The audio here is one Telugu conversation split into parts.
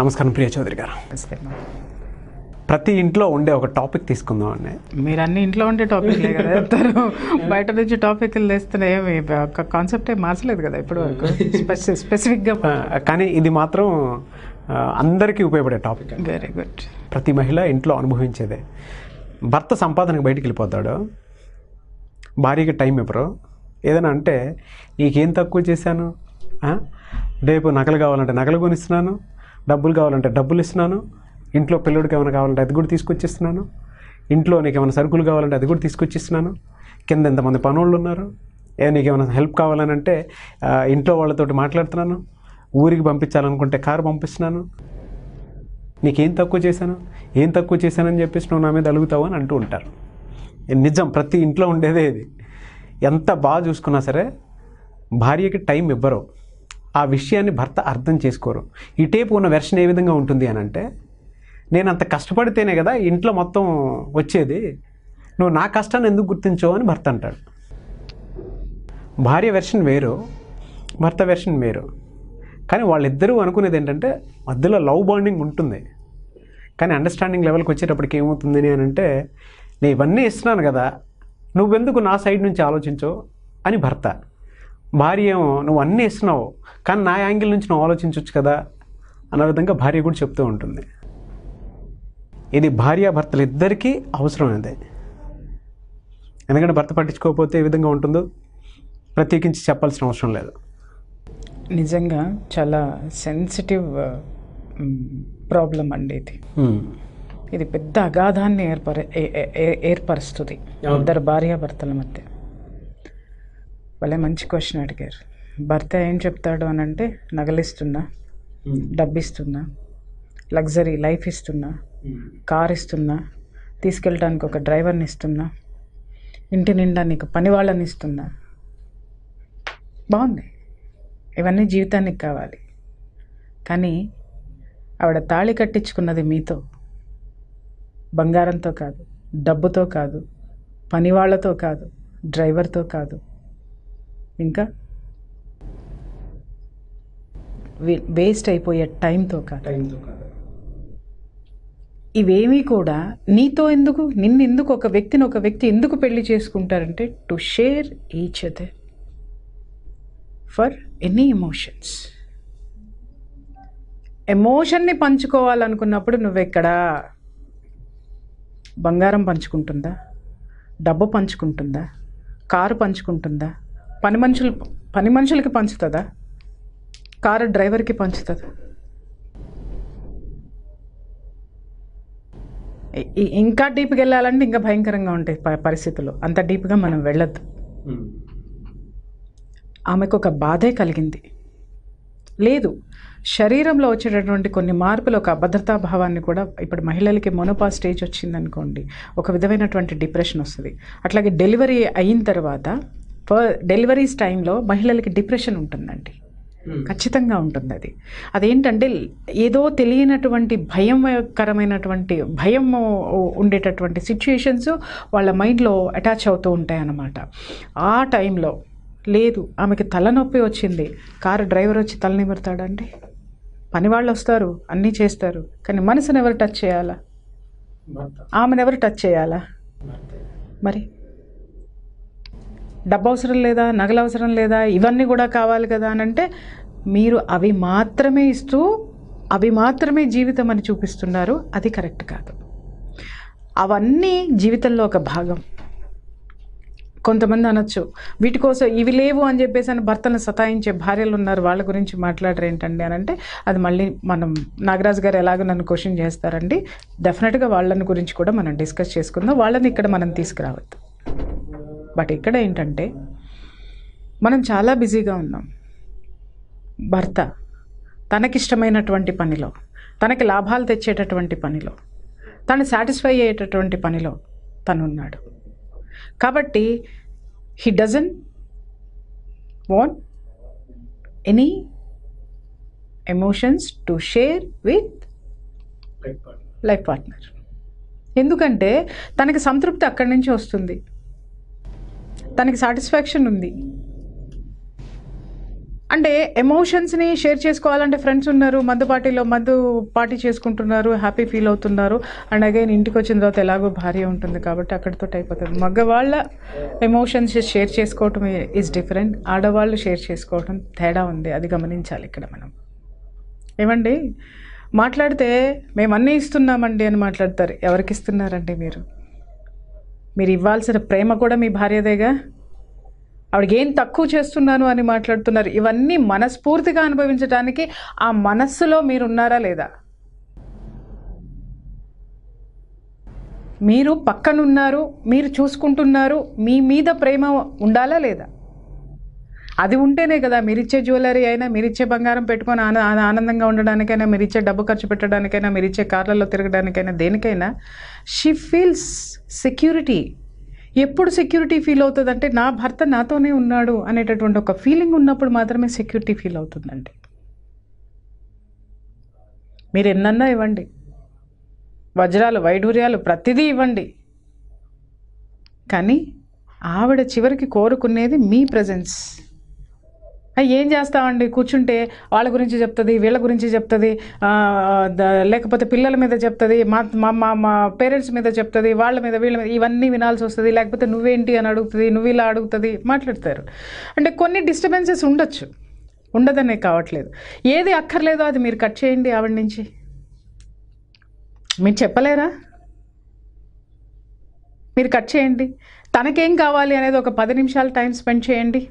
నమస్కారం ప్రియ చౌదరి గారు ప్రతి ఇంట్లో ఉండే ఒక టాపిక్ తీసుకుందాం అండి మీరు అన్ని ఇంట్లో ఉండే టాపిక్లే కదా చెప్తారు బయట నుంచి టాపిక్లు తెస్తున్నా ఏమి ఒక కాన్సెప్టే మార్చలేదు కదా ఇప్పటి వరకు స్పెసి స్పెసిఫిక్గా ఆ, కానీ ఇది మాత్రం ఆ, అందరికీ ఉపయోగపడే టాపిక్ వెరీ గుడ్ ప్రతి మహిళ ఇంట్లో అనుభవించేదే భర్త సంపాదనకు బయటికి వెళ్ళిపోతాడు భార్యకి టైం ఇవ్వరు ఏదైనా అంటే నీకేం తక్కువ చేశాను ఆ? రేపు నగలు కావాలంటే నగలు కొనిస్తున్నాను డబ్బులు కావాలంటే డబ్బులు ఇస్తున్నాను ఇంట్లో పిల్లడికి ఏమైనా కావాలంటే అది కూడా తీసుకొచ్చిస్తున్నాను ఇంట్లో నీకు ఏమైనా సరుకులు కావాలంటే అది కూడా తీసుకొచ్చిస్తున్నాను కింద ఎంతమంది పనోళ్ళు ఉన్నారు ఏ నీకు ఏమైనా హెల్ప్ కావాలని అంటే ఆ, ఇంట్లో వాళ్ళతోటి మాట్లాడుతున్నాను ఊరికి పంపించాలనుకుంటే కారు పంపిస్తున్నాను నీకేం తక్కువ చేశాను ఏం తక్కువ చేశానని చెప్పేసి నువ్వు నా మీద అలుగుతావు అని అంటూ ఉంటారు ఇది నిజం ప్రతి ఇంట్లో ఉండేదే ఇది ఎంత బాగా చూసుకున్నా సరే భార్యకి టైం ఇవ్వరు ఆ విషయాన్ని భర్త అర్థం చేసుకోరు ఈ టేపు ఉన్న వెర్షన్ ఏ విధంగా ఉంటుంది అని అంటే నేను అంత కష్టపడితేనే కదా ఇంట్లో మొత్తం వచ్చేది నువ్వు నా కష్టాన్ని ఎందుకు గుర్తించవు అని భర్త అంటాడు భార్య వెర్షన్ వేరు భర్త వెర్షన్ వేరు కానీ వాళ్ళిద్దరూ అనుకునేది ఏంటంటే మధ్యలో లవ్ బాండింగ్ ఉంటుంది కానీ అండర్స్టాండింగ్ లెవెల్కి వచ్చేటప్పటికి ఏమవుతుంది అని అంటే నేను ఇవన్నీ ఇస్తున్నాను కదా నువ్వెందుకు నా సైడ్ నుంచి ఆలోచించవు అని భర్త భార్య ఏమో నువ్వు అన్నీ ఇస్తున్నావు కానీ నా యాంగిల్ నుంచి నువ్వు ఆలోచించవచ్చు కదా అన్న విధంగా భార్య కూడా చెప్తూ ఉంటుంది ఇది భార్యాభర్తలు ఇద్దరికీ అవసరమైనదే ఎందుకంటే భర్త పట్టించుకోకపోతే ఏ విధంగా ఉంటుందో ప్రత్యేకించి చెప్పాల్సిన అవసరం లేదు నిజంగా చాలా సెన్సిటివ్ ప్రాబ్లం అండి ఇది ఉమ్. ఇది పెద్ద అగాధాన్ని ఏర్పర ఏ- ఏ- ఏ- ఏర్పరుస్తుంది ఇద్దరు భార్యాభర్తల మధ్య వాళ్ళే మంచి క్వశ్చన్ అడిగారు భర్త ఏం చెప్తాడు అని అంటే నగలిస్తున్నా డబ్బిస్తున్నా లగ్జరీ లైఫ్ ఇస్తున్నా కార్ ఇస్తున్నా తీసుకెళ్ళడానికి ఒక డ్రైవర్ని ఇస్తున్నా ఇంటి నిండా నీకు పని వాళ్ళని ఇస్తున్నా బాగుంది ఇవన్నీ జీవితానికి కావాలి కానీ ఆవిడ తాళి కట్టించుకున్నది మీతో బంగారంతో కాదు డబ్బుతో కాదు పనివాళ్లతో కాదు డ్రైవర్తో కాదు ఇంకా వే- వేస్ట్ అయిపోయే టైంతో కాదు ఇవేమీ కూడా నీతో ఎందుకు నిన్ను ఎందుకు ఒక వ్యక్తిని ఒక వ్యక్తి ఎందుకు పెళ్లి చేసుకుంటారంటే to share each other for any emotions ఎమోషన్ని పంచుకోవాలనుకున్నప్పుడు నువ్వెక్కడా బంగారం పంచుకుంటుందా డబ్బు పంచుకుంటుందా కారు పంచుకుంటుందా పని మనుషులు పని మనుషులకి పంచుతుందా కారు డ్రైవర్కి పంచుతుందా ఇ- ఇ- ఇంకా డీప్కి వెళ్ళాలంటే ఇంకా భయంకరంగా ఉంటాయి ప- పరిస్థితులు అంత డీప్గా మనం వెళ్ళొద్దు ఆమెకు ఒక బాధే కలిగింది లేదు శరీరంలో వచ్చేటటువంటి కొన్ని మార్పులు ఒక అభద్రతా భావాన్ని కూడా ఇప్పుడు మహిళలకి మొనోపా స్టేజ్ వచ్చిందనుకోండి ఒక విధమైనటువంటి డిప్రెషన్ వస్తుంది అట్లాగే డెలివరీ అయిన తర్వాత ఫ- డెలివరీస్ టైంలో మహిళలకి డిప్రెషన్ ఉంటుందండి ఖచ్చితంగా ఉంటుంది అది అదేంటంటే ఏదో తెలియనటువంటి భయంకరమైనటువంటి భయం ఉండేటటువంటి సిచ్యుయేషన్స్ వాళ్ళ మైండ్లో అటాచ్ అవుతూ ఉంటాయి అన్నమాట ఆ టైంలో లేదు ఆమెకి తలనొప్పి వచ్చింది కారు డ్రైవర్ వచ్చి తలనిమిరుతాడండి పని వాళ్ళు వస్తారు అన్నీ చేస్తారు కానీ మనసుని ఎవరు టచ్ చేయాలా ఆమెను ఎవరు టచ్ చేయాలా మరి డబ్బు అవసరం లేదా నగలు అవసరం లేదా ఇవన్నీ కూడా కావాలి కదా అని అంటే మీరు అవి మాత్రమే ఇస్తూ అవి మాత్రమే జీవితం అని చూపిస్తున్నారు అది కరెక్ట్ కాదు అవన్నీ జీవితంలో ఒక భాగం కొంతమంది అనొచ్చు వీటి కోసం ఇవి లేవు అని చెప్పేసి అని భర్తను సతాయించే భార్యలు ఉన్నారు వాళ్ళ గురించి మాట్లాడరు ఏంటండి అని అంటే అది మళ్ళీ మనం నాగరాజ్ గారు ఎలాగో నన్ను క్వశ్చన్ చేస్తారండి డెఫినెట్గా వాళ్ళని గురించి కూడా మనం డిస్కస్ చేసుకుందాం వాళ్ళని ఇక్కడ మనం తీసుకురావద్దు బట్ ఇక్కడ ఏంటంటే మనం చాలా బిజీగా ఉన్నాం భర్త తనకిష్టమైనటువంటి పనిలో తనకి లాభాలు తెచ్చేటటువంటి పనిలో తను సాటిస్ఫై అయ్యేటటువంటి పనిలో తను ఉన్నాడు కాబట్టి he doesn't want any emotions to share with life partner ఎందుకంటే తనకి సంతృప్తి అక్కడి నుంచి వస్తుంది తనకి సాటిస్ఫాక్షన్ ఉంది అంటే ఎమోషన్స్ని షేర్ చేసుకోవాలంటే ఫ్రెండ్స్ ఉన్నారు మందు పార్టీలో మందు పార్టీ చేసుకుంటున్నారు హ్యాపీ ఫీల్ అవుతున్నారు అండ్ అగైన్ ఇంటికి వచ్చిన తర్వాత ఎలాగో భార్య ఉంటుంది కాబట్టి అక్కడితో అయిపోతుంది మగవాళ్ళ ఎమోషన్స్ షేర్ చేసుకోవటం ఈజ్ డిఫరెంట్ ఆడవాళ్ళు షేర్ చేసుకోవటం తేడా ఉంది అది గమనించాలి ఇక్కడ మనం ఏమండి మాట్లాడితే మేము అన్నీ ఇస్తున్నామండి అని మాట్లాడతారు ఎవరికి ఇస్తున్నారండి మీరు మీరు ఇవ్వాల్సిన ప్రేమ కూడా మీ భార్యదేగా ఆవిడకి ఏం తక్కువ చేస్తున్నాను అని మాట్లాడుతున్నారు ఇవన్నీ మనస్ఫూర్తిగా అనుభవించడానికి ఆ మనస్సులో మీరు ఉన్నారా లేదా మీరు పక్కనున్నారు మీరు చూసుకుంటున్నారు మీ మీద ప్రేమ ఉండాలా లేదా అది ఉంటేనే కదా మీరిచ్చే జ్యువెలరీ అయినా మీరిచ్చే బంగారం పెట్టుకొని ఆన ఆన- ఆనందంగా ఉండడానికైనా మీరిచ్చే డబ్బు ఖర్చు పెట్టడానికైనా మీరిచ్చే కార్లలో తిరగడానికైనా దేనికైనా షీ ఫీల్స్ సెక్యూరిటీ ఎప్పుడు సెక్యూరిటీ ఫీల్ అవుతుందంటే నా భర్త నాతోనే ఉన్నాడు అనేటటువంటి ఒక ఫీలింగ్ ఉన్నప్పుడు మాత్రమే సెక్యూరిటీ ఫీల్ అవుతుందండి మీరు ఎన్నన్నా ఇవ్వండి వజ్రాలు వైడూర్యాలు ప్రతిదీ ఇవ్వండి కానీ ఆవిడ చివరికి కోరుకునేది మీ ప్రజెన్స్ అయ్యి ఏం చేస్తామండి కూర్చుంటే వాళ్ళ గురించి చెప్తుంది వీళ్ళ గురించి చెప్తుంది ఆ, ద- లేకపోతే పిల్లల మీద చెప్తుంది మా మా మా మా పేరెంట్స్ మీద చెప్తుంది వాళ్ళ మీద వీళ్ళ మీద ఇవన్నీ వినాల్సి వస్తుంది లేకపోతే నువ్వేంటి అని అడుగుతుంది నువ్వు ఇలా అడుగుతుంది మాట్లాడతారు అంటే కొన్ని డిస్టర్బెన్సెస్ ఉండొచ్చు ఉండదనే కావట్లేదు ఏది అక్కర్లేదో అది మీరు కట్ చేయండి ఆవిడ నుంచి మీరు చెప్పలేరా మీరు కట్ చేయండి తనకేం కావాలి అనేది ఒక పది నిమిషాలు టైం స్పెండ్ చేయండి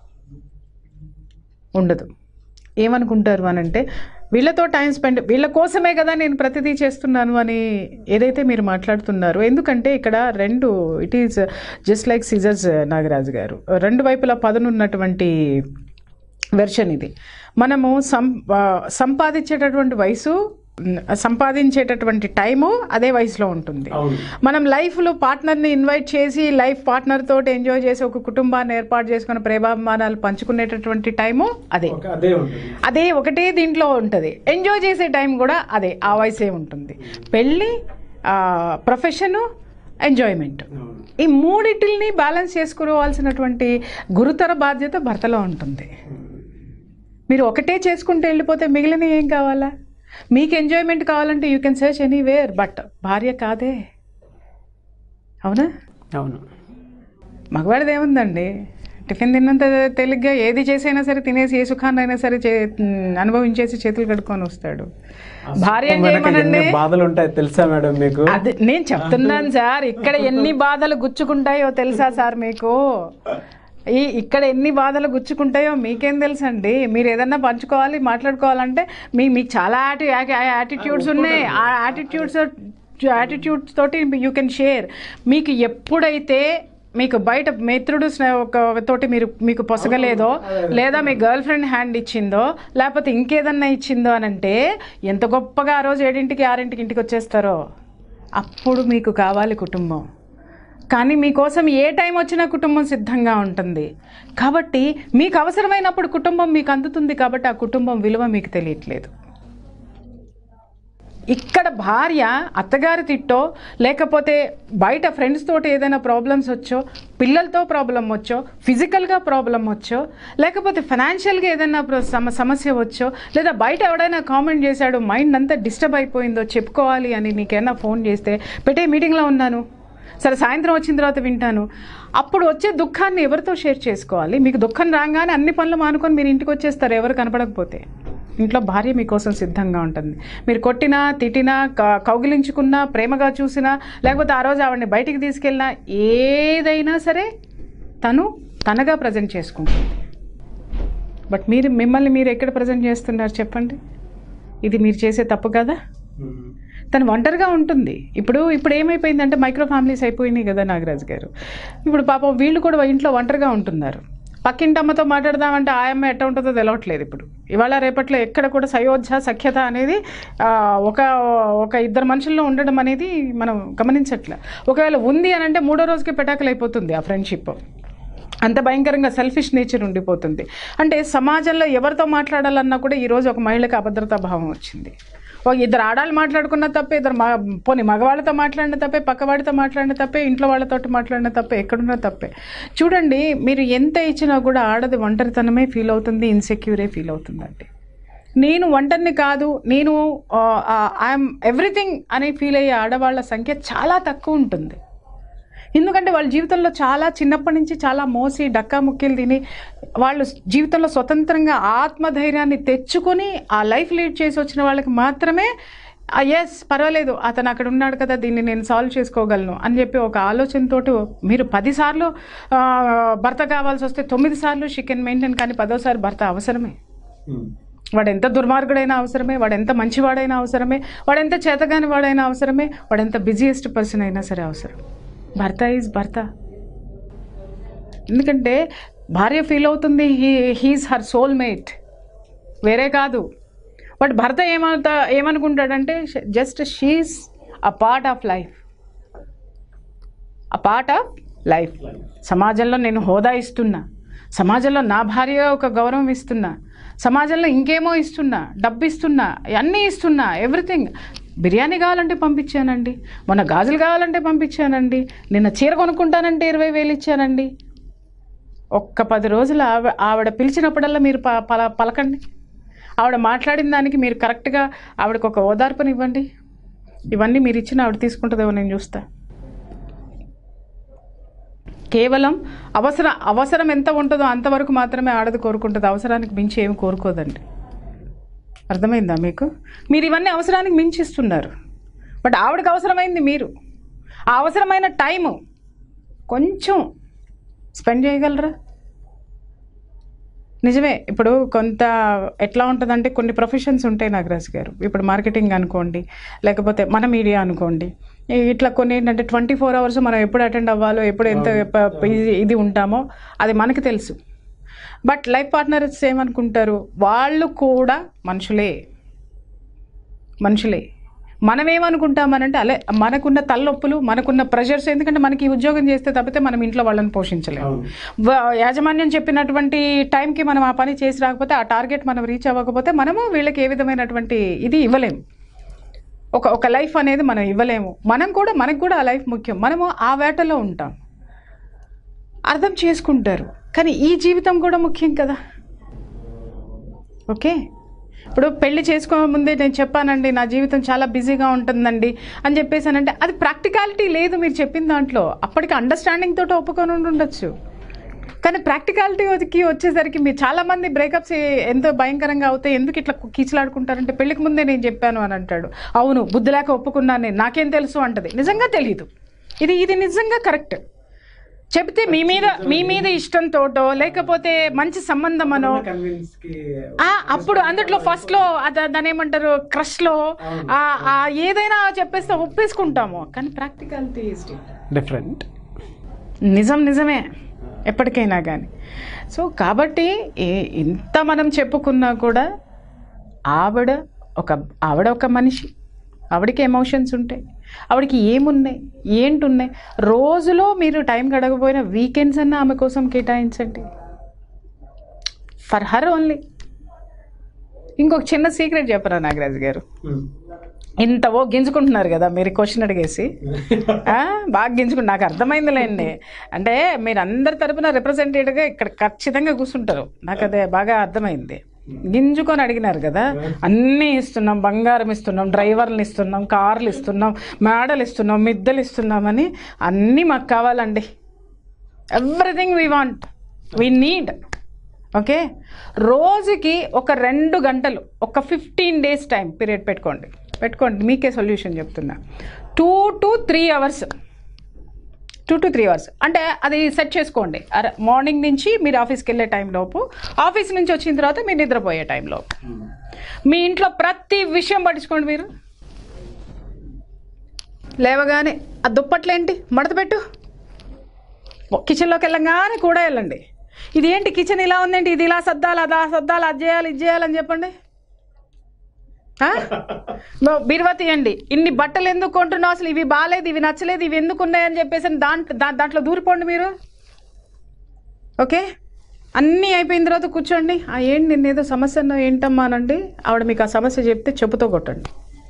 ఉండదు ఏమనుకుంటారు అని అంటే వీళ్ళతో టైం స్పెండ్ వీళ్ళ కోసమే కదా నేను ప్రతిదీ చేస్తున్నాను అని ఏదైతే మీరు మాట్లాడుతున్నారో ఎందుకంటే ఇక్కడ రెండు it is just like scissors Nagaraju garu రెండు వైపులా పదనున్నటువంటి వెర్షన్ ఇది మనము సం ఆ, సంపాదించేటటువంటి వయసు ఉమ్, సంపాదించేటటువంటి టైము అదే వయసులో ఉంటుంది అవును మనం లైఫ్లో పార్ట్నర్ని ఇన్వైట్ చేసి లైఫ్ పార్ట్నర్ తోటి ఎంజాయ్ చేసి ఒక కుటుంబాన్ని ఏర్పాటు చేసుకుని ప్రేమాభిమానాలు పంచుకునేటటువంటి టైము అదే ఒక అదే ఉంటుంది అదే ఒకటే దీంట్లో ఉంటుంది ఎంజాయ్ చేసే టైం కూడా అదే ఆ వయసే ఉంటుంది పెళ్ళి ప్రొఫెషను ఎంజాయ్మెంట్ అవును ఈ మూడిటిల్ని బ్యాలెన్స్ చేసుకోవాల్సినటువంటి గురుతర బాధ్యత భర్తలో ఉంటుంది మీరు ఒకటే చేసుకుంటూ వెళ్ళిపోతే మిగిలిన ఏం కావాలా మీకు ఎంజాయ్మెంట్ కావాలంటే you can search anywhere but భార్య కాదే అవునా అవును మగవాడిది ఏముందండి టిఫిన్ తిన్నంత తేలిగ్గా ఏది చేసైనా సరే తినేసి ఏ సుఖాన్నైనా సరే చే అనుభవించేసి చేతులు కడుక్కొని వస్తాడు భార్య ఏం వెనక ఎన్ని చేయమనండి బాధలు ఉంటాయి తెలుసా మేడం మీకు అది నేను చెప్తున్నాను సార్ ఇక్కడ ఎన్ని బాధలు గుచ్చుకుంటాయో తెలుసా సార్ మీకు ఈ ఇక్కడ ఎన్ని బాధలు గుచ్చుకుంటాయో మీకేం తెలుసండి మీరు ఏదన్నా పంచుకోవాలి మాట్లాడుకోవాలంటే మీ మీకు చాలా యాటి యాటిట్యూడ్స్ ఉన్నాయి ఆ యాటిట్యూడ్స్ యాటిట్యూడ్స్ తోటి యూ కెన్ షేర్ మీకు ఎప్పుడైతే మీకు బయట మిత్రుడు స్నే- ఒక తోటి మీరు మీకు పొసగలేదో లేదా మీ గర్ల్ ఫ్రెండ్ హ్యాండ్ ఇచ్చిందో లేకపోతే ఇంకేదన్నా ఇచ్చిందో అని అంటే ఎంత గొప్పగా ఆ రోజు ఏడింటికి ఆరింటికి ఇంటికి వచ్చేస్తారో అప్పుడు మీకు కావాలి కుటుంబం కానీ మీకోసం ఏ టైం వచ్చినా కుటుంబం సిద్ధంగా ఉంటుంది కాబట్టి మీకు అవసరమైనప్పుడు కుటుంబం మీకు అందుతుంది కాబట్టి ఆ కుటుంబం విలువ మీకు తెలియట్లేదు ఇక్కడ భార్య అత్తగారి తిట్టో లేకపోతే బయట ఫ్రెండ్స్ తోటి ఏదైనా ప్రాబ్లమ్స్ వచ్చో పిల్లలతో ప్రాబ్లం వచ్చో ఫిజికల్గా ప్రాబ్లం వచ్చో లేకపోతే ఫైనాన్షియల్గా ఏదైనా ప్ర- సమ సమస్య వచ్చో లేదా బయట ఎవడైనా కామెంట్ చేశాడు మైండ్ అంతా డిస్టర్బ్ అయిపోయిందో చెప్పుకోవాలి అని నీకేమైనా ఫోన్ చేస్తే పెట్టే మీటింగ్లో ఉన్నాను సరే సాయంత్రం వచ్చిన తర్వాత వింటాను అప్పుడు వచ్చే దుఃఖాన్ని ఎవరితో షేర్ చేసుకోవాలి మీకు దుఃఖం రాగానే అన్ని పనులు మానుకొని మీరు ఇంటికి వచ్చేస్తారు ఎవరు కనపడకపోతే ఇంట్లో భార్య మీకోసం సిద్ధంగా ఉంటుంది మీరు కొట్టినా తిట్టినా క- కౌగిలించుకున్నా ప్రేమగా చూసినా లేకపోతే ఆ రోజు ఆవిడని బయటికి తీసుకెళ్ళినా ఏదైనా సరే తను తనగా ప్రజెంట్ చేసుకుంటుంది బట్ మీరు మిమ్మల్ని మీరు ఎక్కడ ప్రజెంట్ చేస్తున్నారు చెప్పండి ఇది మీరు చేసే తప్పు కదా తను ఒంటరిగా ఉంటుంది ఇప్పుడు ఇప్పుడు ఏమైపోయిందంటే మైక్రో ఫ్యామిలీస్ అయిపోయినాయి కదా నాగరాజు గారు ఇప్పుడు పాపం వీళ్ళు కూడా ఇంట్లో ఒంటరిగా ఉంటున్నారు పక్కింటి అమ్మతో మాట్లాడదామంటే ఆ అమ్మ ఎట్ట ఉంటుందో తెలవట్లేదు ఇప్పుడు ఇవాళ రేపట్లో ఎక్కడ కూడా సయోధ్య సఖ్యత అనేది ఆ, ఒక ఒక ఇద్దరు మనుషుల్లో ఉండడం అనేది మనం గమనించట్లే ఒకవేళ ఉంది అని అంటే మూడో రోజుకి పెటాకులు అయిపోతుంది ఆ ఫ్రెండ్షిప్ అంత భయంకరంగా సెల్ఫిష్ నేచర్ ఉండిపోతుంది అంటే సమాజంలో ఎవరితో మాట్లాడాలన్నా కూడా ఈరోజు ఒక మహిళకి అభద్రతా భావం వచ్చింది ఓ ఇద్దరు ఆడాళ్ళు మాట్లాడుకున్న తప్పే ఇద్దరు మా పోనీ మగవాళ్ళతో మాట్లాడిన తప్పే పక్కవాడితో మాట్లాడిన తప్పే ఇంట్లో వాళ్ళతోటి మాట్లాడిన తప్పే ఎక్కడున్నా తప్పే చూడండి మీరు ఎంత ఇచ్చినా కూడా ఆడది ఒంటరితనమే ఫీల్ అవుతుంది ఇన్సెక్యూరే ఫీల్ అవుతుందండి నేను ఒంటరిని కాదు నేను ఐఎమ్ ఎవ్రీథింగ్ అని ఫీల్ అయ్యే ఆడవాళ్ళ సంఖ్య చాలా తక్కువ ఉంటుంది ఎందుకంటే వాళ్ళ జీవితంలో చాలా చిన్నప్పటి నుంచి చాలా మోసి డక్కా ముక్కీలు తిని వాళ్ళు జీవితంలో స్వతంత్రంగా ఆత్మధైర్యాన్ని తెచ్చుకొని ఆ లైఫ్ లీడ్ చేసి వచ్చిన వాళ్ళకి మాత్రమే ఎస్ పర్వాలేదు అతను అక్కడ ఉన్నాడు కదా దీన్ని నేను సాల్వ్ చేసుకోగలను అని చెప్పి ఒక ఆలోచనతోటి మీరు పదిసార్లు ఆ, భర్త కావాల్సి వస్తే తొమ్మిది సార్లు షీ కెన్ మెయింటైన్ కానీ పదోసారి భర్త అవసరమే వాడు ఎంత దుర్మార్గుడైనా అవసరమే వాడు ఎంత మంచివాడైనా అవసరమే వాడు ఎంత చేతగాని వాడైనా అవసరమే వాడు ఎంత బిజియెస్ట్ పర్సన్ అయినా సరే అవసరం భర్త ఈజ్ భర్త ఎందుకంటే భార్య ఫీల్ అవుతుంది he he's her soulmate వేరే కాదు బట్ భర్త ఏమవుతా ఏమనుకుంటాడంటే just she's a part of life a part of life సమాజంలో నేను హోదా ఇస్తున్నా సమాజంలో నా భార్య ఒక గౌరవం ఇస్తున్నా సమాజంలో ఇంకేమో ఇస్తున్నా డబ్బు ఇస్తున్నా అన్నీ ఇస్తున్నా ఎవ్రీథింగ్ బిర్యానీ కావాలంటే పంపించానండి మొన్న గాజులు కావాలంటే పంపించానండి నిన్న చీర కొనుక్కుంటానంటే ఇరవై వేలు ఇచ్చానండి ఒక్క పది రోజులు ఆవిడ ఆవిడ పిలిచినప్పుడల్లా మీరు ప పల పలకండి ఆవిడ మాట్లాడిన దానికి మీరు కరెక్ట్గా ఆవిడకు ఒక ఓదార్పునివ్వండి ఇవన్నీ మీరు ఇచ్చిన ఆవిడ తీసుకుంటుందేమో నేను చూస్తా కేవలం అవసరం అవసరం ఎంత ఉంటుందో అంతవరకు మాత్రమే ఆడది కోరుకుంటుంది అవసరానికి మించి ఏమి కోరుకోదండి అర్థమైందా మీకు మీరు ఇవన్నీ అవసరానికి మించి ఇస్తున్నారు బట్ ఆవిడకి అవసరమైంది మీరు ఆ అవసరమైన టైము కొంచెం స్పెండ్ చేయగలరా నిజమే ఇప్పుడు కొంత ఎట్లా ఉంటుందంటే కొన్ని ప్రొఫెషన్స్ ఉంటాయి నాగరాజ్ గారు ఇప్పుడు మార్కెటింగ్ అనుకోండి లేకపోతే మన మీడియా అనుకోండి ఈ- ఇట్లా కొన్ని ఏంటంటే ట్వంటీ ఫోర్ అవర్స్ మనం ఎప్పుడు అటెండ్ అవ్వాలో ఎప్పుడు ఎంత ప- ప- ఇది- ఇది ఉంటామో అది మనకి తెలుసు బట్ లైఫ్ పార్ట్నర్స్ ఏమనుకుంటారు వాళ్ళు కూడా మనుషులే మనుషులే మనం ఏమనుకుంటామనంటే అలే మనకున్న తలనొప్పులు మనకున్న ప్రెషర్స్ ఎందుకంటే మనకి ఈ ఉద్యోగం చేస్తే తప్పితే మనం ఇంట్లో వాళ్ళని పోషించలేము వ- యాజమాన్యం చెప్పినటువంటి టైంకి మనం ఆ పని చేసి రాకపోతే ఆ టార్గెట్ మనం రీచ్ అవ్వకపోతే మనము వీళ్ళకి ఏ విధమైనటువంటి ఇది ఇవ్వలేము ఒక ఒక లైఫ్ అనేది మనం ఇవ్వలేము మనం కూడా మనకు కూడా ఆ లైఫ్ ముఖ్యం మనము ఆ వేటలో ఉంటాం అర్థం చేసుకుంటారు కానీ ఈ జీవితం కూడా ముఖ్యం కదా ఓకే ఇప్పుడు పెళ్లి చేసుకోక ముందే నేను చెప్పానండి నా జీవితం చాలా బిజీగా ఉంటుందండి అని చెప్పేసానంటే అది ప్రాక్టికాలిటీ లేదు మీరు చెప్పిన దాంట్లో అప్పటికి అండర్స్టాండింగ్ తోటి ఒప్పుకొని ఉండి ఉండొచ్చు కానీ ప్రాక్టికాలిటీకి వచ్చేసరికి మీరు చాలామంది బ్రేకప్స్ ఎంతో భయంకరంగా అవుతాయి ఎందుకు ఇట్లా కీచులాడుకుంటారంటే పెళ్లికి ముందే నేను చెప్పాను అని అంటాడు అవును బుద్ధి లేక ఒప్పుకున్నాను నేను నాకేం తెలుసు అంటది నిజంగా తెలియదు ఇది ఇది నిజంగా కరెక్ట్ చెప్తే మీ మీద మీ మీద ఇష్టంతోటో లేకపోతే మంచి సంబంధం అనో ఆ, అప్పుడు అందుట్లో ఫస్ట్ లో అద- దాని ఏమంటారు క్రష్ లో ఆ, ఆ, ఏదైనా చెప్పేస్తే ఒప్పేసుకుంటాము కానీ ప్రాక్టికాలిటీ డిఫరెంట్ నిజం నిజమే ఎప్పటికైనా కానీ సో కాబట్టి ఏ ఇంత మనం చెప్పుకున్నా కూడా ఆవిడ ఒక ఆవిడ ఒక మనిషి ఆవిడకి ఎమోషన్స్ ఉంటాయి ఆవిడకి ఏమున్నాయి ఏంటున్నాయి రోజులో మీరు టైం గడకపోయినా వీకెండ్స్ అన్నా ఆమె కోసం కేటాయించండి ఫర్ హర్ ఓన్లీ ఇంకొక చిన్న సీక్రెట్ చెప్పరా నాగరాజు గారు ఇంత ఓ గింజుకుంటున్నారు కదా మీరు క్వశ్చన్ అడిగేసి ఆ, బాగా గింజుకుంటు నాకు అర్థమైందిలేండి అంటే మీరు అందరి తరపున రిప్రజెంటేటివ్గా ఇక్కడ ఖచ్చితంగా కూర్చుంటారు నాకు అదే బాగా అర్థమైంది గింజుకొని అడిగినారు కదా అన్నీ ఇస్తున్నాం బంగారం ఇస్తున్నాం డ్రైవర్లు ఇస్తున్నాం కార్లు ఇస్తున్నాం మేడలు ఇస్తున్నాం మిద్దెలు ఇస్తున్నామని అన్నీ మాకు కావాలండి everything we want we need okay రోజుకి ఒక రెండు గంటలు ఒక ఫిఫ్టీన్ డేస్ టైం పీరియడ్ పెట్టుకోండి పెట్టుకోండి మీకే సొల్యూషన్ చెప్తున్నా two to three hours two to three hours అంటే అది సెట్ చేసుకోండి అరే మార్నింగ్ నుంచి మీరు ఆఫీస్కి వెళ్ళే టైంలోపు ఆఫీస్ నుంచి వచ్చిన తర్వాత మీరు నిద్రపోయే టైంలో మీ ఇంట్లో ప్రతి విషయం పట్టించుకోండి మీరు లేవగానే ఆ దుప్పట్లేంటి మడత పెట్టు కిచెన్లోకి వెళ్ళంగానే కూడా వెళ్ళండి ఇది ఏంటి కిచెన్ ఇలా ఉందేంటి ఇది ఇలా సర్దాలి అదా సర్దాలి అది చేయాలి ఇది చేయాలని చెప్పండి ఆ? బ- బీరువా తీయండి ఇన్ని బట్టలు ఎందుకు కొంటున్నావు అసలు ఇవి బాగాలేదు ఇవి నచ్చలేదు ఇవి ఎందుకు ఉన్నాయని చెప్పేసి దాంట్లో దా దాంట్లో దూరిపోండి మీరు ఓకే అన్నీ అయిపోయిన తర్వాత కూర్చోండి ఆ ఏంటి నిన్న ఏదో సమస్య అన్నావు ఏంటమ్మా అనండి ఆవిడ మీకు ఆ సమస్య చెప్తే చెప్పుతో కొట్టండి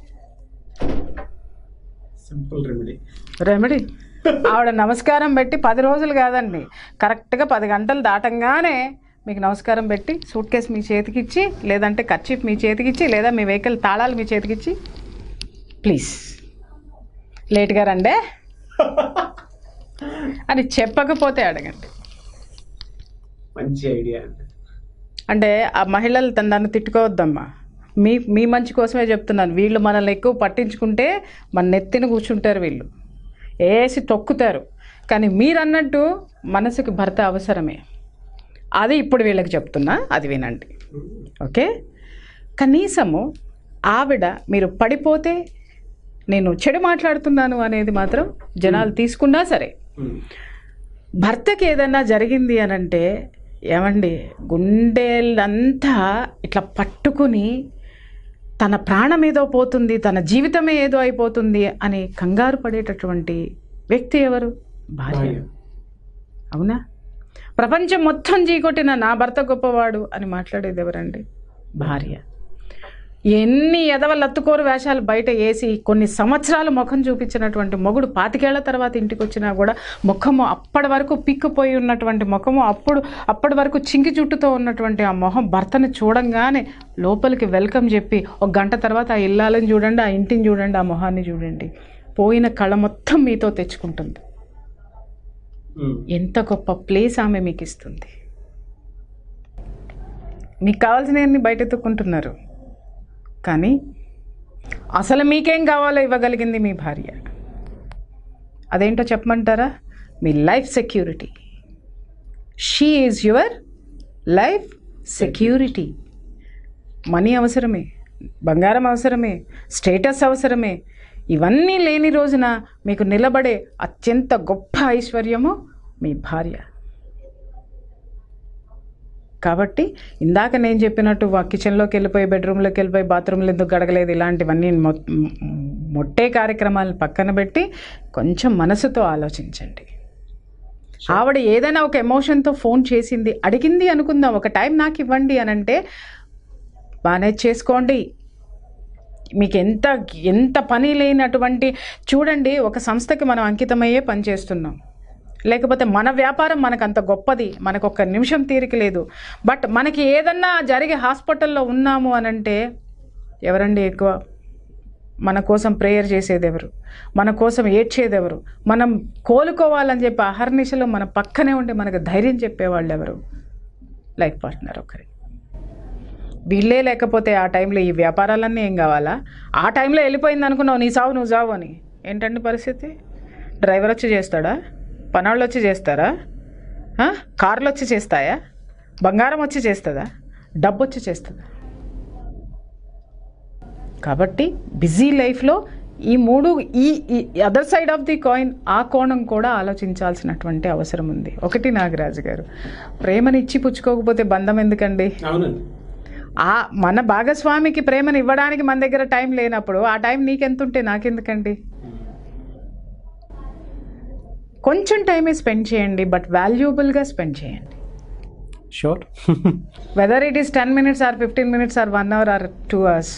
సింపుల్ రెమెడీ రెమెడీ ఆవిడ నమస్కారం పెట్టి పది రోజులు కాదండి కరెక్ట్గా పది గంటలు దాటంగానే మీకు నమస్కారం పెట్టి సూట్ కేసు మీ చేతికిచ్చి లేదంటే కర్చీఫ్ మీ చేతికిచ్చి లేదా మీ వెహికల్ తాళాలు మీ చేతికిచ్చి ప్లీజ్ లేట్గా రండే అని చెప్పకపోతే అడగండి మంచి ఐడియా అండి అంటే ఆ మహిళలు తన నన్ను తిట్టుకోవద్దమ్మా మీ మీ మంచి కోసమే చెప్తున్నాను వీళ్ళు మనల్ని ఎక్కువ పట్టించుకుంటే మన నెత్తిన కూర్చుంటారు వీళ్ళు వేసి తొక్కుతారు కానీ మీరు అన్నట్టు మనసుకి భర్త అవసరమే అది ఇప్పుడు వీళ్ళకి చెప్తున్నా అది వినండి ఓకే కనీసము ఆవిడ మీరు పడిపోతే నేను చెడు మాట్లాడుతున్నాను అనేది మాత్రం జనాలు తీసుకున్నా సరే భర్తకి ఏదైనా జరిగింది అని అంటే ఏమండి గుండెలంతా ఇట్లా పట్టుకుని తన ప్రాణం ఏదో పోతుంది తన జీవితమే ఏదో అయిపోతుంది అని కంగారు పడేటటువంటి వ్యక్తి ఎవరు భార్య అవునా ప్రపంచం మొత్తం చీకొట్టిన నా భర్త గొప్పవాడు అని మాట్లాడేది ఎవరండి భార్య ఎన్ని ఎదవ లత్తుకోరు వేషాలు బయట వేసి కొన్ని సంవత్సరాలు ముఖం చూపించినటువంటి మొగుడు పాతికేళ్ల తర్వాత ఇంటికి వచ్చినా కూడా ముఖము అప్పటి వరకు పిక్కుపోయి ఉన్నటువంటి ముఖము అప్పుడు అప్పటి వరకు చింకి చుట్టుతో ఉన్నటువంటి ఆ మొహం భర్తను చూడంగానే లోపలికి వెల్కమ్ చెప్పి ఒక గంట తర్వాత ఆ ఇల్లాలని చూడండి ఆ ఇంటిని చూడండి ఆ మొహాన్ని చూడండి పోయిన కళ మొత్తం మీతో తెచ్చుకుంటుంది ఎంత గొప్ప ప్లేస్ ఆమె మీకు ఇస్తుంది మీకు కావాల్సినవన్నీ బయట ఎత్తుక్కుంటున్నారు కానీ అసలు మీకేం కావాలో ఇవ్వగలిగింది మీ భార్య అదేంటో చెప్పమంటారా మీ life security she is your life security money అవసరమే బంగారం అవసరమే స్టేటస్ అవసరమే ఇవన్నీ లేని రోజున మీకు నిలబడే అత్యంత గొప్ప ఐశ్వర్యము మీ భార్య కాబట్టి ఇందాక నేను చెప్పినట్టు వా కిచెన్లోకి వెళ్ళిపోయి బెడ్రూమ్లోకి వెళ్ళిపోయి బాత్రూంలో ఎందుకు గడగలేదు ఇలాంటివన్నీ మొ- మొట్టే కార్యక్రమాలను పక్కన పెట్టి కొంచెం మనసుతో ఆలోచించండి ఆవిడ ఏదైనా ఒక ఎమోషన్తో ఫోన్ చేసింది అడిగింది అనుకుందాం ఒక టైం నాకు ఇవ్వండి అని అంటే మేనేజ్ చేసుకోండి మీకు ఎంత ఎంత పని లేనటువంటి చూడండి ఒక సంస్థకి మనం అంకితమయ్యే పని చేస్తున్నాం లేకపోతే మన వ్యాపారం మనకు అంత గొప్పది మనకు ఒక్క నిమిషం తీరిక లేదు బట్ మనకి ఏదన్నా జరిగి హాస్పిటల్లో ఉన్నాము అని అంటే ఎవరండి ఎక్కువ మన కోసం ప్రేయర్ చేసేది ఎవరు మన కోసం ఏడ్చేది ఎవరు మనం కోలుకోవాలని చెప్పి అహర్నిశలో మన పక్కనే ఉండి మనకు ధైర్యం చెప్పేవాళ్ళు ఎవరు లైఫ్ పార్ట్నర్ ఒకరి వీళ్ళే లేకపోతే ఆ టైంలో ఈ వ్యాపారాలన్నీ ఏం కావాలా ఆ టైంలో వెళ్ళిపోయింది అనుకున్నావు నీ సావు నువ్వు సావు అని ఏంటండి పరిస్థితి డ్రైవర్ వచ్చి చేస్తాడా పనాళ్ళు వచ్చి చేస్తారా ఆ? కార్లు వచ్చి చేస్తాయా బంగారం వచ్చి చేస్తుందా డబ్బు వచ్చి చేస్తుందా కాబట్టి బిజీ లైఫ్లో ఈ మూడు ఈ other side of the coin ఆ కోణం కూడా ఆలోచించాల్సినటువంటి అవసరం ఉంది ఒకటి నాగరాజు గారు ప్రేమని ఇచ్చి పుచ్చుకోకపోతే బంధం ఎందుకండి అవునండి ఆ మన భాగస్వామికి ప్రేమను ఇవ్వడానికి మన దగ్గర టైం లేనప్పుడు ఆ టైం నీకెంత ఉంటే నాకెందుకండి కొంచెం టైమే స్పెండ్ చేయండి బట్ వాల్యుబుల్గా స్పెండ్ చేయండి sure whether it is ten minutes or fifteen minutes or one hour or two hours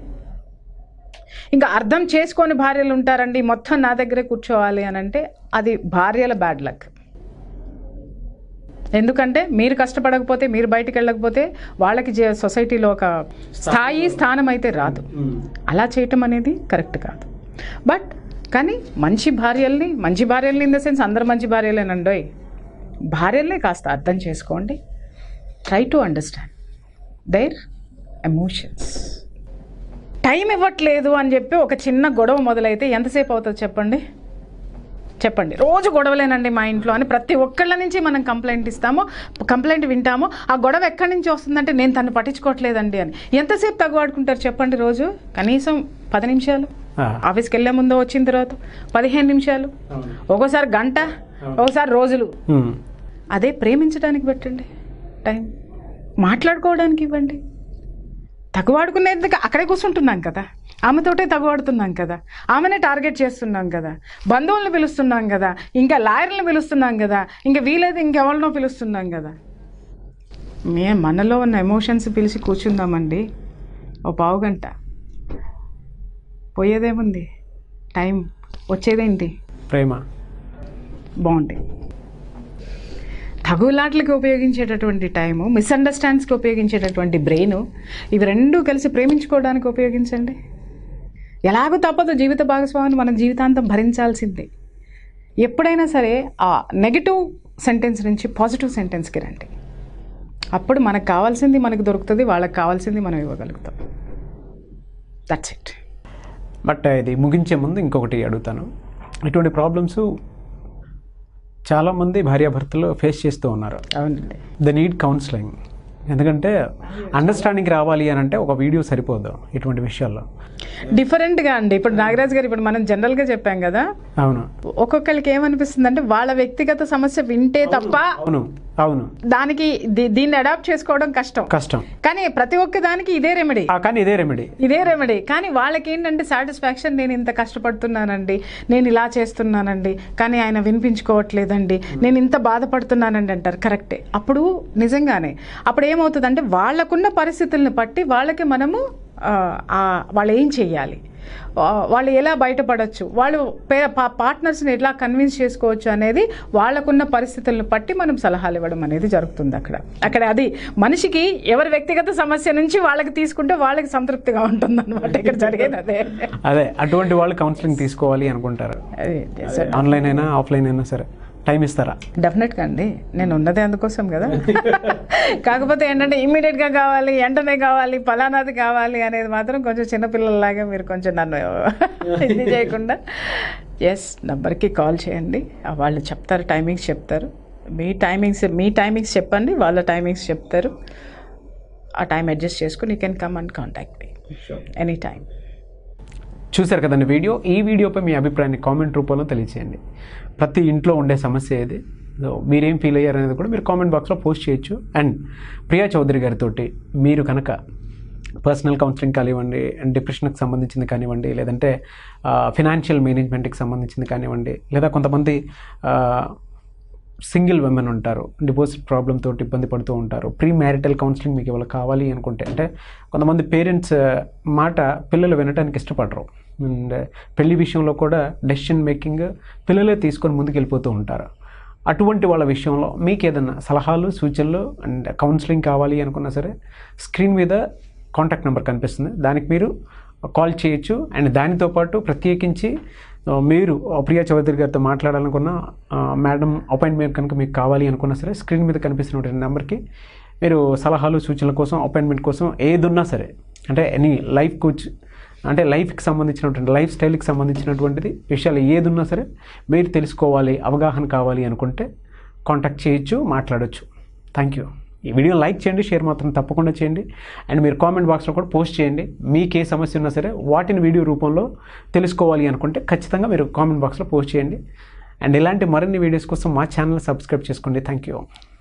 ఇంకా అర్థం చేసుకొని భార్యలు ఉంటారండి మొత్తం నా దగ్గరే కూర్చోవాలి అని అంటే అది భార్యల బ్యాడ్ లక్ ఎందుకంటే మీరు కష్టపడకపోతే మీరు బయటికి వెళ్ళకపోతే వాళ్ళకి జే- సొసైటీలో ఒక స్థాయి స్థానం అయితే రాదు అలా చేయటం అనేది కరెక్ట్ కాదు బట్ కానీ మంచి భార్యల్ని మంచి భార్యల్ని ఇన్ ద సెన్స్ అందరు మంచి భార్యలేనండోయ్ భార్యల్ని కాస్త అర్థం చేసుకోండి try to understand their emotions time ఇవ్వట్లేదు అని చెప్పి ఒక చిన్న గొడవ మొదలైతే ఎంతసేపు అవుతుంది చెప్పండి చెప్పండి రోజు గొడవలేనండి మా ఇంట్లో అని ప్రతి ఒక్కళ్ళ నుంచి మనం కంప్లైంట్ ఇస్తాము కంప్లైంట్ వింటాము ఆ గొడవ ఎక్కడి నుంచి వస్తుందంటే నేను తను పట్టించుకోవట్లేదండి అని ఎంతసేపు తగ్గువాడుకుంటారు చెప్పండి రోజు కనీసం పది నిమిషాలు ఆఫీస్కి వెళ్ళే ముందు వచ్చిన తర్వాత పదిహేను నిమిషాలు ఒక్కోసారి గంట ఒక్కోసారి రోజులు అదే ప్రేమించడానికి పెట్టండి టైం మాట్లాడుకోవడానికి ఇవ్వండి తగువాడుకునేందుకు అక్కడే కూర్చుంటున్నాం కదా ఆమెతోటే తగువాడుతున్నాం కదా ఆమెనే టార్గెట్ చేస్తున్నాం కదా బంధువులను పిలుస్తున్నాం కదా ఇంకా లాయర్లను పిలుస్తున్నాం కదా ఇంకా వీలైతే ఇంకెవరినో పిలుస్తున్నాం కదా మే మనలో ఉన్న ఎమోషన్స్ పిలిచి కూర్చుందామండి ఓ పావు గంట పోయేదేముంది టైం వచ్చేదేంటి ప్రేమ బాగుంది తగులాట్లకి ఉపయోగించేటటువంటి టైము మిస్అండర్స్టాండ్స్కి ఉపయోగించేటటువంటి బ్రెయిన్ ఇవి రెండూ కలిసి ప్రేమించుకోవడానికి ఉపయోగించండి ఎలాగో తప్పదు జీవిత భాగస్వామిని మనం జీవితాంతం భరించాల్సిందే ఎప్పుడైనా సరే ఆ నెగిటివ్ సెంటెన్స్ నుంచి పాజిటివ్ సెంటెన్స్కి రండి అప్పుడు మనకు కావాల్సింది మనకు దొరుకుతుంది వాళ్ళకి కావాల్సింది మనం ఇవ్వగలుగుతాం దట్స్ ఇట్ బట్ ఇది ముగించే ముందు ఇంకొకటి అడుగుతాను ఇటువంటి ప్రాబ్లమ్స్ చాలామంది భార్యాభర్తలు ఫేస్ చేస్తూ ఉన్నారు అవునండి ద నీడ్ కౌన్సిలింగ్ ఎందుకంటే అండర్స్టాండింగ్ రావాలి అని అంటే ఒక వీడియో సరిపోదు ఇటువంటి విషయాల్లో డిఫరెంట్గా అండి ఇప్పుడు నాగరాజ్ గారు ఇప్పుడు మనం జనరల్గా చెప్పాం కదా అవును ఒక్కొక్కరికి ఏమనిపిస్తుంది అంటే వాళ్ళ వ్యక్తిగత సమస్య వింటే తప్ప అవును అవును దానికి దీ- దీన్ని అడాప్ట్ చేసుకోవడం కష్టం కష్టం కానీ ప్రతి ఒక్క దానికి ఇదే రెమెడీ ఆ, కానీ ఇదే రెమెడీ ఇదే రెమెడీ కానీ వాళ్ళకి ఏంటంటే సాటిస్ఫాక్షన్ నేను ఇంత కష్టపడుతున్నానండి నేను ఇలా చేస్తున్నానండి కానీ ఆయన వినిపించుకోవట్లేదండి నేను ఇంత బాధపడుతున్నానండి అంటారు కరెక్టే అప్పుడు నిజంగానే అప్పుడు ఏమవుతుందంటే వాళ్ళకున్న పరిస్థితులను బట్టి వాళ్ళకి మనము ఆ, ఆ, వాళ్ళు ఏం చెయ్యాలి ఆ, వాళ్ళు ఎలా బయటపడవచ్చు వాళ్ళు పే పార్ట్నర్స్ని ఎట్లా కన్విన్స్ చేసుకోవచ్చు అనేది వాళ్ళకున్న పరిస్థితులను బట్టి మనం సలహాలు ఇవ్వడం అనేది జరుగుతుంది అక్కడ అక్కడ అది మనిషికి ఎవరి వ్యక్తిగత సమస్య నుంచి వాళ్ళకి తీసుకుంటే వాళ్ళకి సంతృప్తిగా ఉంటుంది అనమాట ఇక్కడ జరిగేది అదే అదే అటువంటి వాళ్ళు కౌన్సిలింగ్ తీసుకోవాలి అనుకుంటారు అదే సరే ఆన్లైన్ అయినా ఆఫ్లైన్ అయినా సరే టైం ఇస్తారా డెఫినెట్గా అండి నేను ఉన్నదే అందుకోసం కదా కాకపోతే ఏంటంటే ఇమ్మీడియట్గా కావాలి వెంటనే కావాలి ఫలానాది కావాలి అనేది మాత్రం కొంచెం చిన్నపిల్లల్లాగా మీరు కొంచెం నన్ను ఇది చేయకుండా ఎస్ నంబర్కి కాల్ చేయండి ఆ వాళ్ళు చెప్తారు టైమింగ్స్ చెప్తారు మీ టైమింగ్స్ మీ టైమింగ్స్ చెప్పండి వాళ్ళ టైమింగ్స్ చెప్తారు ఆ టైం అడ్జస్ట్ చేసుకుని you can come and contact me any time చూశారు కదండి వీడియో ఈ వీడియోపై మీ అభిప్రాయాన్ని కామెంట్ రూపంలో తెలియచేయండి ప్రతి ఇంట్లో ఉండే సమస్య ఏది సో మీరేం ఫీల్ అయ్యారు అనేది కూడా మీరు కామెంట్ బాక్స్లో పోస్ట్ చేయొచ్చు అండ్ ప్రియా చౌదరి గారితో మీరు కనుక పర్సనల్ కౌన్సిలింగ్ కానివ్వండి అండ్ డిప్రెషన్కి సంబంధించింది కానివ్వండి లేదంటే ఫినాన్షియల్ మేనేజ్మెంట్కి సంబంధించింది కానివ్వండి లేదా కొంతమంది సింగిల్ విమెన్ ఉంటారు డివోర్స్ ప్రాబ్లమ్ తోటి ఇబ్బంది పడుతూ ఉంటారు ప్రీ మ్యారిటల్ కౌన్సిలింగ్ మీకు ఇవాళ కావాలి అనుకుంటే అంటే కొంతమంది పేరెంట్స్ మాట పిల్లలు వినడానికి ఇష్టపడరు అండ్ పెళ్లి విషయంలో కూడా డెసిషన్ మేకింగ్ పిల్లలే తీసుకొని ముందుకు వెళ్ళిపోతూ ఉంటారు అటువంటి వాళ్ళ విషయంలో మీకు ఏదైనా సలహాలు సూచనలు అండ్ కౌన్సిలింగ్ కావాలి అనుకున్నా సరే స్క్రీన్ మీద కాంటాక్ట్ నెంబర్ కనిపిస్తుంది దానికి మీరు కాల్ చేయొచ్చు అండ్ దానితో పాటు ప్రత్యేకించి ఆ, మీరు ఆ, ప్రియా చౌదరి గారితో మాట్లాడాలనుకున్న ఆ, మేడం అపాయింట్మెంట్ కనుక మీకు కావాలి అనుకున్నా సరే స్క్రీన్ మీద కనిపిస్తున్నటువంటి నెంబర్కి మీరు సలహాలు సూచనల కోసం అపాయింట్మెంట్ కోసం ఏదున్నా సరే అంటే ఎనీ లైఫ్ కోచ్ అంటే లైఫ్కి సంబంధించినటువంటి లైఫ్ స్టైల్కి సంబంధించినటువంటిది విషయాలు ఏదున్నా సరే మీరు తెలుసుకోవాలి అవగాహన కావాలి అనుకుంటే కాంటాక్ట్ చేయొచ్చు మాట్లాడొచ్చు థ్యాంక్ యూ ఈ వీడియో లైక్ చేయండి షేర్ మాత్రం తప్పకుండా చేయండి అండ్ మీరు కామెంట్ బాక్స్లో కూడా పోస్ట్ చేయండి మీకు ఏ సమస్య ఉన్నా సరే వాటిని వీడియో రూపంలో తెలుసుకోవాలి అనుకుంటే ఖచ్చితంగా మీరు కామెంట్ బాక్స్లో పోస్ట్ చేయండి అండ్ ఇలాంటి మరిన్ని వీడియోస్ కోసం మా ఛానల్ సబ్స్క్రైబ్ చేసుకోండి థ్యాంక్ యూ